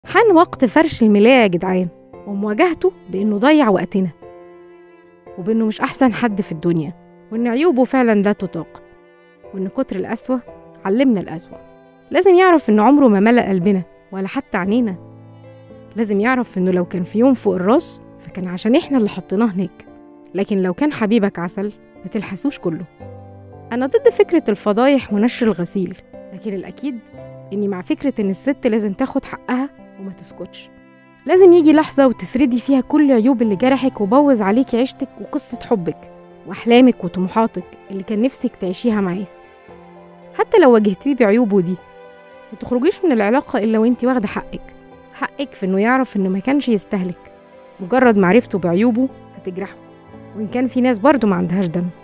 حان وقت فرش الملاية يا جدعان ومواجهته بإنه ضيع وقتنا وبإنه مش أحسن حد في الدنيا وإن عيوبه فعلا لا تطاق وإن كتر القسوة علمنا القسوة لازم يعرف إن عمره ما ملأ قلبنا ولا حتى عينينا لازم يعرف إنه لو كان في يوم فوق الراس فكان عشان إحنا اللي حطيناه هناك لكن لو كان حبيبك عسل ما تلحسوش كله أنا ضد فكرة الفضايح ونشر الغسيل لكن الأكيد إني مع فكرة إن الست لازم تاخد حقها وما تسكتش لازم يجي لحظة وتسردي فيها كل عيوب اللي جرحك وبوظ عليكي عيشتك وقصة حبك وأحلامك وطموحاتك اللي كان نفسك تعيشيها معاه حتى لو واجهتيه بعيوبه دي ما تخرجيش من العلاقة إلا وانتي واخدة حقك حقك في إنه يعرف إنه ما كانش يستهلك مجرد معرفته بعيوبه هتجرحه وإن كان في ناس برضه ما عندهاش دم